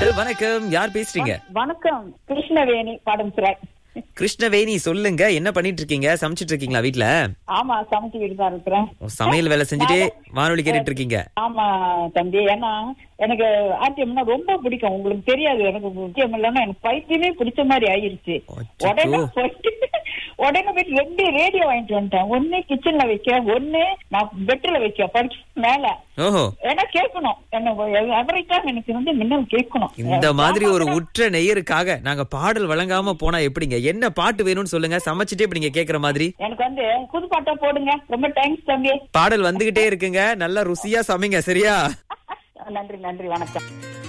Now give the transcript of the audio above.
வணக்கம் யார் பேசுறீங்க வணக்கம் கிருஷ்ணவேணி பாடம் சிறாய் கிருஷ்ணவேணி சொல்லுங்க என்ன பண்ணிட்டு இருக்கீங்க சமைச்சிட்டு இருக்கீங்களா வீட்ல ஆமா சமைச்சுக்கிட்டு தான் இருக்கிறேன் ஓ, சமையல் வேலை செஞ்சுட்டே வானொலி கேட்டுட்டு இருக்கீங்க ஆமா தம்பி ஏன்னா எனக்கு ஆர்டிஎம்னா ரொம்ப பிடிக்கும் உங்களுக்கு தெரியாது எனக்கு முக்கியம் இல்லைன்னா எனக்கு பைத்தியமே பிடிச்ச மாதிரி ஆயிருச்சு அச்சச்சோ. உடனே போயிட்டு உடனே போயிட்டு ரெண்டு ரேடியோ வாங்கிட்டு வந்துட்டேன் ஒண்ணு கிச்சன்ல வைக்க ஒண்ணு நான் பெட்ல வைக்க படிச்சு மேல ஓஹோ ஏன்னா கேட்கணும் என்ன எவரி டைம் எனக்கு வந்து மின்னல் கேட்கணும் இந்த மாதிரி ஒரு உற்ற நெய்யருக்காக நாங்க பாடல் வழங்காம போனா எப்படிங்க என்ன பாட்டு வேணும்னு சொல்லுங்க சமைச்சிட்டே இப்ப நீங்க கேக்குற மாதிரி எனக்கு வந்து புது பாட்டா போடுங்க ரொம்ப தேங்க்ஸ் தம்பி பாடல் வந்துகிட்டே இருக்குங்க நல்லா ருசியா சமைங்க சரியா நன்றி நன்றி வணக்கம்